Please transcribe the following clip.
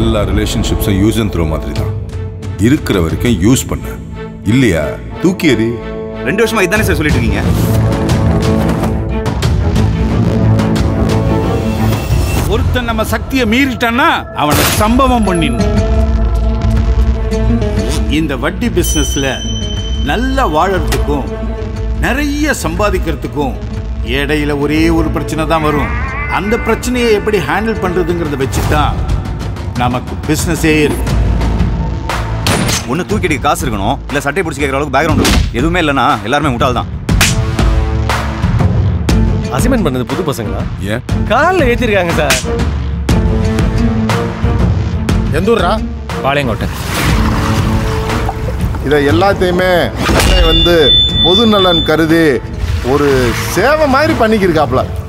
எல்லா ரிலேஷன்ஷிப்ஸும் use and throw மாதிரி தான் இருக்கிற வரைக்கும் யூஸ் பண்ண இல்லையா தூக்கி எறி ரெண்டு வருஷமா இதானே சார் சொல்லிட்டு இருக்கீங்க ஒருத்தன் நம்ம சக்தியை மீறிட்டான்னா அவனை சம்பவம் பண்ணிடணும் இந்த வட்டி பிசினஸ்ல நல்லா வாழறதுக்கும் நிறைய சம்பாதிக்கிறதுக்கும் இடையில ஒரே ஒரு பிரச்சனை தான் வரும் அந்த பிரச்சனையை எப்படி ஹேண்டில் பண்றதுங்கிறத வச்சு தான் நமக்கு பிசினஸே இருக்கு ஒன்று தூக்கிட்டு காசு இருக்கணும் இல்லை சட்டை பிடிச்சி கேட்குற அளவுக்கு பேக்ரவுண்ட் இருக்கும் எதுவுமே இல்லைன்னா எல்லாருமே முட்டாள் தான் அசைன்மெண்ட் பண்ணது புது பசங்களா ஏன் காலில் ஏற்றிருக்காங்க சார் எந்த ஊர்ரா பாளையங்கோட்டை இதை எல்லாத்தையுமே அண்ணன் வந்து பொது நலன் கருதி ஒரு சேவை மாதிரி பண்ணிக்கிருக்காப்ல